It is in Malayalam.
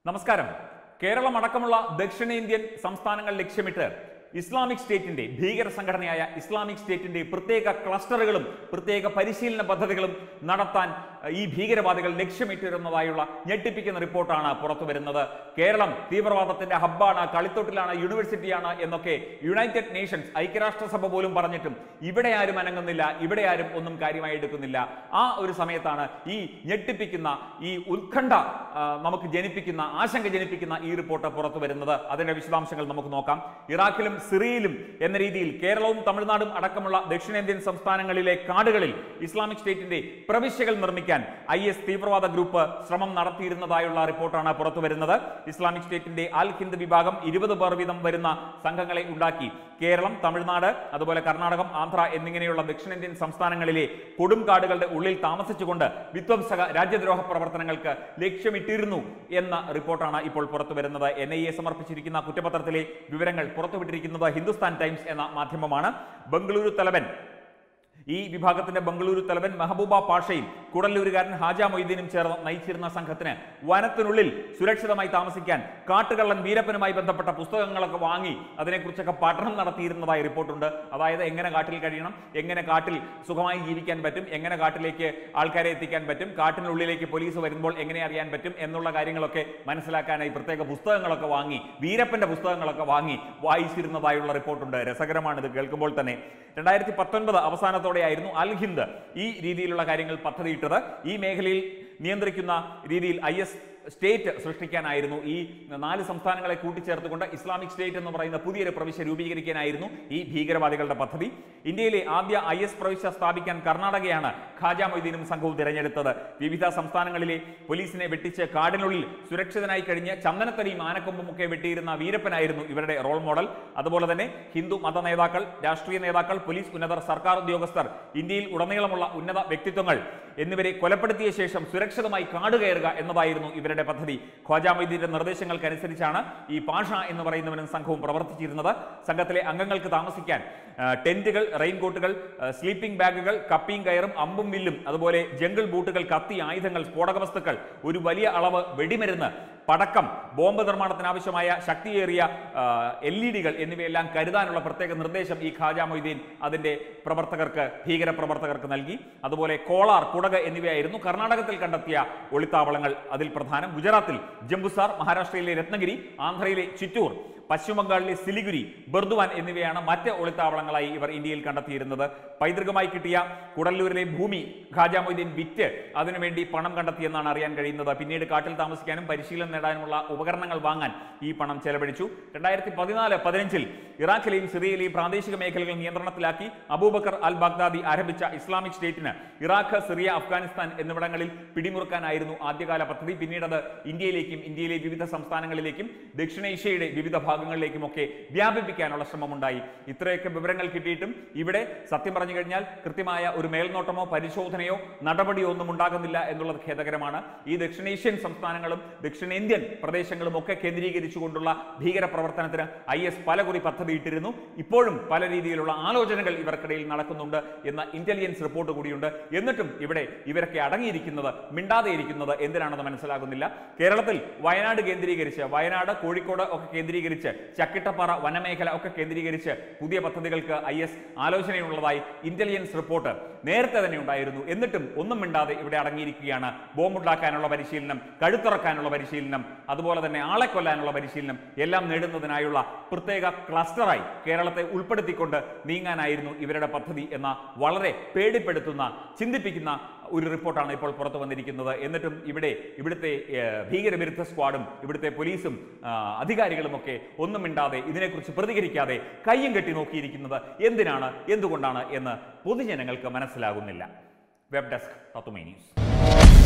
നമസ്കാരം കേരളം അടക്കമുള്ള ദക്ഷിണേന്ത്യൻ സംസ്ഥാനങ്ങൾ ലക്ഷ്യമിട്ട് ഇസ്ലാമിക് സ്റ്റേറ്റിന്റെ ഭീകര സംഘടനയായ ഇസ്ലാമിക് സ്റ്റേറ്റിന്റെ പ്രത്യേക ക്ലസ്റ്ററുകളും പ്രത്യേക പരിശീലന പദ്ധതികളും നടത്താൻ അഹ്, ഈ ഭീകരവാദികൾ ലക്ഷ്യമിട്ടിരുന്നതായുള്ള ഞെട്ടിപ്പിക്കുന്ന റിപ്പോർട്ടാണ് പുറത്തു വരുന്നത് കേരളം തീവ്രവാദത്തിന്റെ ഹബ്ബാണ് കളിത്തൊട്ടിലാണ് യൂണിവേഴ്സിറ്റിയാണ് എന്നൊക്കെ യുണൈറ്റഡ് നേഷൻസ് ഐക്യരാഷ്ട്രസഭ പോലും പറഞ്ഞിട്ടും ഇവിടെ ആരും അനങ്ങുന്നില്ല ഇവിടെ ആരും ഒന്നും കാര്യമായി എടുക്കുന്നില്ല ആ ഒരു സമയത്താണ് ഈ ഞെട്ടിപ്പിക്കുന്ന ഈ ഉത്കണ്ഠ ആ, നമുക്ക് ജനിപ്പിക്കുന്ന ആശങ്ക ജനിപ്പിക്കുന്ന ഈ റിപ്പോർട്ട് പുറത്തു വരുന്നത് അതിന്റെ വിശദാംശങ്ങൾ നമുക്ക് നോക്കാം ഇറാഖിലും സിറിയയിലും എന്ന രീതിയിൽ കേരളവും തമിഴ്നാടും അടക്കമുള്ള ദക്ഷിണേന്ത്യൻ സംസ്ഥാനങ്ങളിലെ കാടുകളിൽ ഇസ്ലാമിക് സ്റ്റേറ്റിന്റെ പ്രവിശ്യകൾ നിർമ്മിക്കാൻ ഐ എസ് തീവ്രവാദ ഗ്രൂപ്പ് ശ്രമം നടത്തിയിരുന്നതായുള്ള റിപ്പോർട്ടാണ് പുറത്തു വരുന്നത് ഇസ്ലാമിക് സ്റ്റേറ്റിന്റെ അൽ ഹിന്ദ് വിഭാഗം ഇരുപത് പേർ വീതം വരുന്ന സംഘങ്ങളെ ഉണ്ടാക്കി കേരളം തമിഴ്നാട് അതുപോലെ കർണാടകം ആന്ധ്ര എന്നിങ്ങനെയുള്ള ദക്ഷിണേന്ത്യൻ സംസ്ഥാനങ്ങളിലെ കൊടുംകാടുകളുടെ ഉള്ളിൽ താമസിച്ചുകൊണ്ട് വിധ്വംസക രാജ്യദ്രോഹ പ്രവർത്തനങ്ങൾക്ക് ലക്ഷ്യമിട്ടിരുന്നു എന്ന റിപ്പോർട്ടാണ് ഇപ്പോൾ പുറത്തു വരുന്നത് എൻ ഐ എ സമർപ്പിച്ചിരിക്കുന്ന കുറ്റപത്രത്തിലെ വിവരങ്ങൾ പുറത്തുവിട്ടിരിക്കുന്നത് ഹിന്ദുസ്ഥാൻ ടൈംസ് എന്ന മാധ്യമമാണ് ബംഗളൂരു തലവൻ ഈ വിഭാഗത്തിന്റെ ബംഗളൂരു തലവൻ മെഹബൂബ പാഷയും കുടല്ലൂരുകാരൻ ഹാജ മൊയ്തീനും ചേർന്ന് നയിച്ചിരുന്ന സംഘത്തിന് വനത്തിനുള്ളിൽ സുരക്ഷിതമായി താമസിക്കാൻ കാട്ടുകള്ളൻ വീരപ്പനുമായി ബന്ധപ്പെട്ട പുസ്തകങ്ങളൊക്കെ വാങ്ങി അതിനെക്കുറിച്ചൊക്കെ പഠനം നടത്തിയിരുന്നതായി റിപ്പോർട്ടുണ്ട് അതായത് എങ്ങനെ കാട്ടിൽ കഴിയണം എങ്ങനെ കാട്ടിൽ സുഖമായി ജീവിക്കാൻ പറ്റും എങ്ങനെ കാട്ടിലേക്ക് ആൾക്കാരെ എത്തിക്കാൻ പറ്റും കാട്ടിനുള്ളിലേക്ക് പോലീസ് വരുമ്പോൾ എങ്ങനെ അറിയാൻ പറ്റും എന്നുള്ള കാര്യങ്ങളൊക്കെ മനസ്സിലാക്കാനായി പ്രത്യേക പുസ്തകങ്ങളൊക്കെ വാങ്ങി വീരപ്പന്റെ പുസ്തകങ്ങളൊക്കെ വാങ്ങി വായിച്ചിരുന്നതായുള്ള റിപ്പോർട്ടുണ്ട് രസകരമാണ് ഇത് കേൾക്കുമ്പോൾ തന്നെ രണ്ടായിരത്തി പത്തൊൻപത് അവസാനത്തോടെയായിരുന്നു അൽ ഹിന്ദ് ഈ രീതിയിലുള്ള കാര്യങ്ങൾ പദ്ധതിയിട്ടത് ഈ മേഖലയിൽ നിയന്ത്രിക്കുന്ന രീതിയിൽ ഐ എസ് സ്റ്റേറ്റ് സൃഷ്ടിക്കാനായിരുന്നു ഈ നാല് സംസ്ഥാനങ്ങളെ കൂട്ടിച്ചേർത്തുകൊണ്ട് ഇസ്ലാമിക് സ്റ്റേറ്റ് എന്ന് പറയുന്ന പുതിയൊരു പ്രവിശ്യ രൂപീകരിക്കാനായിരുന്നു ഈ ഭീകരവാദികളുടെ പദ്ധതി ഇന്ത്യയിലെ ആദ്യ ഐ എസ് പ്രവിശ്യ സ്ഥാപിക്കാൻ കർണാടകയാണ് ഖാജ മൊയ്തീനും സംഘവും തിരഞ്ഞെടുത്തത് വിവിധ സംസ്ഥാനങ്ങളിലെ പോലീസിനെ വെട്ടിച്ച് കാടിനുള്ളിൽ സുരക്ഷിതനായി കഴിഞ്ഞ് ചന്ദനത്തടിയും ആനക്കൊമ്പും ഒക്കെ വെട്ടിയിരുന്ന വീരപ്പനായിരുന്നു ഇവരുടെ റോൾ മോഡൽ അതുപോലെ തന്നെ ഹിന്ദു മത നേതാക്കൾ രാഷ്ട്രീയ നേതാക്കൾ പോലീസ് ഉന്നതർ സർക്കാർ ഉദ്യോഗസ്ഥർ ഇന്ത്യയിൽ ഉടനീളമുള്ള ഉന്നത വ്യക്തിത്വങ്ങൾ എന്നിവരെ കൊലപ്പെടുത്തിയ ശേഷം സുരക്ഷിതമായി കാട് കയറുക എന്നതായിരുന്നു ഇവരുടെ പദ്ധതി ഖ്വാജ മൊയ്തീന്റെ നിർദ്ദേശങ്ങൾക്കനുസരിച്ചാണ് ഈ പാഷ എന്ന് പറയുന്നവനും സംഘവും പ്രവർത്തിച്ചിരുന്നത് സംഘത്തിലെ അംഗങ്ങൾക്ക് താമസിക്കാൻ ആ, ടെന്റുകൾ റെയിൻകോട്ടുകൾ ആ, സ്ലീപ്പിംഗ് ബാഗുകൾ കപ്പിയും കയറും അമ്പും വില്ലും അതുപോലെ ജംഗിൾ ബൂട്ടുകൾ കത്തി ആയുധങ്ങൾ സ്ഫോടക വസ്തുക്കൾ ഒരു വലിയ അളവ് വെടിമരുന്ന് പടക്കം ബോംബ് നിർമ്മാണത്തിന് ആവശ്യമായ ശക്തിയേറിയ എൽ ഇ ഡികൾ എന്നിവയെല്ലാം കരുതാനുള്ള പ്രത്യേക നിർദ്ദേശം ഈ ഖാജ മൊയ്തീൻ അതിന്റെ പ്രവർത്തകർക്ക് ഭീകര പ്രവർത്തകർക്ക് നൽകി അതുപോലെ കോളാർ കുടക് എന്നിവയായിരുന്നു കർണാടകത്തിൽ കണ്ടെത്തിയ ഒളിത്താവളങ്ങൾ അതിൽ പ്രധാനം ഗുജറാത്തിൽ ജംബുസാർ മഹാരാഷ്ട്രയിലെ രത്നഗിരി ആന്ധ്രയിലെ ചിറ്റൂർ പശ്ചിമ ബംഗാളിലെ സിലിഗുരി ബർദുവാൻ എന്നിവയാണ് മറ്റ് ഒളിത്താവളങ്ങളായി ഇവർ ഇന്ത്യയിൽ കണ്ടെത്തിയിരുന്നത് പൈതൃകമായി കിട്ടിയ കുടല്ലൂരിലെ ഭൂമി ഖാജ മൊയ്തീൻ വിറ്റ് അതിനുവേണ്ടി പണം കണ്ടെത്തിയെന്നാണ് അറിയാൻ കഴിയുന്നത് പിന്നീട് കാട്ടിൽ താമസിക്കാനും പരിശീലനം നേടാനുമുള്ള ഉപകരണങ്ങൾ വാങ്ങാൻ ഈ പണം ചെലവഴിച്ചു രണ്ടായിരത്തി പതിനാല് പതിനഞ്ചിൽ ഇറാഖിലെയും സിറിയയിലെയും പ്രാദേശിക മേഖലകൾ നിയന്ത്രണത്തിലാക്കി അബൂബക്കർ അൽ ബാഗ്ദാദി ആരംഭിച്ച ഇസ്ലാമിക് സ്റ്റേറ്റിന് ഇറാഖ് സിറിയ അഫ്ഗാനിസ്ഥാൻ എന്നിവിടങ്ങളിൽ പിടിമുറുക്കാനായിരുന്നു ആദ്യകാല പദ്ധതി പിന്നീട് അത് ഇന്ത്യയിലേക്കും ഇന്ത്യയിലെ വിവിധ സംസ്ഥാനങ്ങളിലേക്കും ദക്ഷിണേഷ്യയുടെ വിവിധ ഭാഗങ്ങളിലേക്കുമൊക്കെ വ്യാപിപ്പിക്കാനുള്ള ശ്രമമുണ്ടായി ഇത്രയൊക്കെ വിവരങ്ങൾ കിട്ടിയിട്ടും ഇവിടെ സത്യം പറഞ്ഞു കഴിഞ്ഞാൽ കൃത്യമായ ഒരു മേൽനോട്ടമോ പരിശോധനയോ നടപടിയോ ഒന്നും ഉണ്ടാകുന്നില്ല എന്നുള്ളത് ഖേദകരമാണ് ഈ ദക്ഷിണേഷ്യൻ സംസ്ഥാനങ്ങളും ദക്ഷിണേന്ത്യൻ പ്രദേശങ്ങളും ഒക്കെ കേന്ദ്രീകരിച്ചുകൊണ്ടുള്ള ഭീകര പ്രവർത്തനത്തിന് ഐ എസ് പലകുറി പദ്ധതിയിട്ടിരുന്നു ഇപ്പോഴും പല രീതിയിലുള്ള ആലോചനകൾ ഇവർക്കിടയിൽ നടക്കുന്നുണ്ട് എന്ന ഇന്റലിജൻസ് റിപ്പോർട്ട് കൂടിയുണ്ട് എന്നിട്ടും ഇവിടെ ഇവരൊക്കെ അടങ്ങിയിരിക്കുന്നത് മിണ്ടാതെ ഇരിക്കുന്നത് എന്തിനാണെന്ന് മനസ്സിലാകുന്നില്ല കേരളത്തിൽ വയനാട് കേന്ദ്രീകരിച്ച് വയനാട് കോഴിക്കോട് ഒക്കെ കേന്ദ്രീകരിച്ച് ചക്കിട്ടപ്പാറ വനമേഖല ഒക്കെ കേന്ദ്രീകരിച്ച് പുതിയ പദ്ധതികൾക്ക് ഐ എസ് ആലോചനയുള്ളതായി ഇന്റലിജൻസ് റിപ്പോർട്ട് നേരത്തെ തന്നെ ഉണ്ടായിരുന്നു എന്നിട്ടും ഒന്നും മിണ്ടാതെ ഇവിടെ അടങ്ങിയിരിക്കുകയാണ് ബോംബുണ്ടാക്കാനുള്ള പരിശീലനം കഴുത്തുറക്കാനുള്ള പരിശീലനം അതുപോലെ തന്നെ ആളെ കൊല്ലാനുള്ള പരിശീലനം എല്ലാം നേടുന്നതിനായുള്ള പ്രത്യേക ക്ലസ്റ്ററായി കേരളത്തെ ഉൾപ്പെടുത്തിക്കൊണ്ട് നീങ്ങാനായിരുന്നു ഇവരുടെ പദ്ധതി എന്ന വളരെ പേടിപ്പെടുത്തുന്ന ചിന്തിപ്പിക്കുന്ന ഒരു റിപ്പോർട്ടാണ് ഇപ്പോൾ പുറത്തു വന്നിരിക്കുന്നത് എന്നിട്ടും ഇവിടെ ഇവിടുത്തെ ഏഹ്, ഭീകരവിരുദ്ധ സ്ക്വാഡും ഇവിടുത്തെ പോലീസും ആ, അധികാരികളുമൊക്കെ ഒന്നും മിണ്ടാതെ ഇതിനെക്കുറിച്ച് പ്രതികരിക്കാതെ കയ്യും കെട്ടി നോക്കിയിരിക്കുന്നത് എന്തിനാണ് എന്തുകൊണ്ടാണ് എന്ന് പൊതുജനങ്ങൾക്ക് മനസ്സിലാകുന്നില്ല വെബ് ഡെസ്ക് തത്തുമൈ ന്യൂസ്